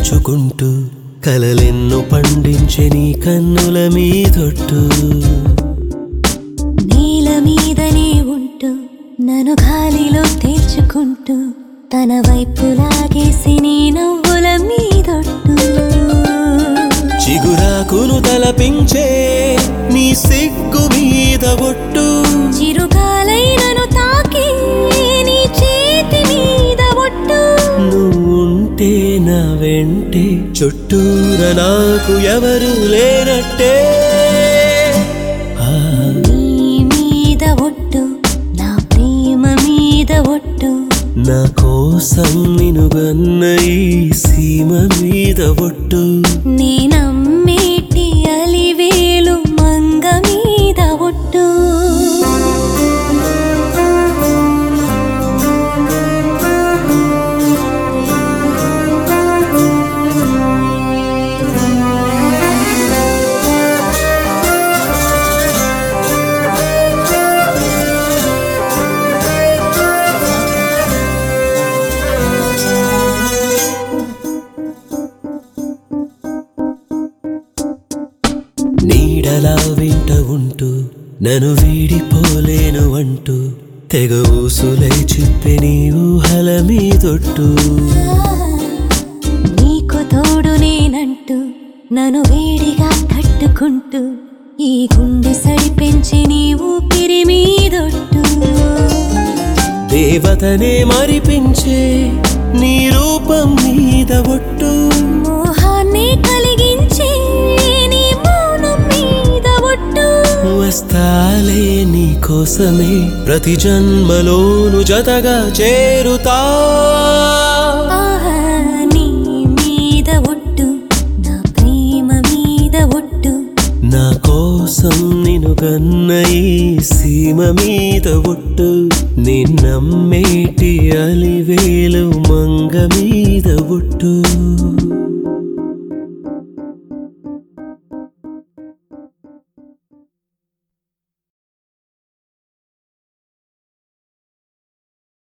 తలుచుకుంటూ కలలెన్నో పండించే నీ కన్నుల మీదొట్టు నేల మీదనే ఉంటూ నన్ను గాలిలో తేల్చుకుంటూ తన వైపు లాగేసి నీ నవ్వుల మీదొట్టు చిగురాకును తలపించే నీ సిగ్గు మీద ఒట్టు చిరుగాలైనను తాకి నీ చేతి మీద ఒట్టు నువ్వుంటే నా వెంటే చుట్టూర నాకు ఎవరు లేనట్టే ఆ, నీ మీద ఒట్టు నా ప్రేమ మీద ఒట్టు నా కోసం నినుగన్న ఈ సీమ మీద ఒట్టు నీ నమ్మేటి అలివేలు మంగ మీద ఒట్టు నీడలా వెంట ఉంటూ నన్ను వీడిపోలేను అంటూ తెగ ఊసులై చెప్పే నీ ఊహల మీదొట్టు నీకు తోడు నేనంటూ నన్ను వేడిగా కట్టుకుంటూ ఈ గుండె సడి పెంచి నీ ఊపిరి మీదొట్టు దేవతనే మరిపించే నీ రూపం మీద ఒట్టు మోహాన్ని కలిగించి నీ మౌనం మీద ఒట్టు వస్తాలే నీ కోసమే ప్రతి జన్మలోను జతగా చేరుతా ఆహా, నీ మీద ఒట్టు నా ప్రేమ మీద ఒట్టు నా కోసం నిను గన్న ఈ సీమ మీద ఒట్టు నిన్నమ్మేటి అలివేలు మంగ మీద ఒట్టు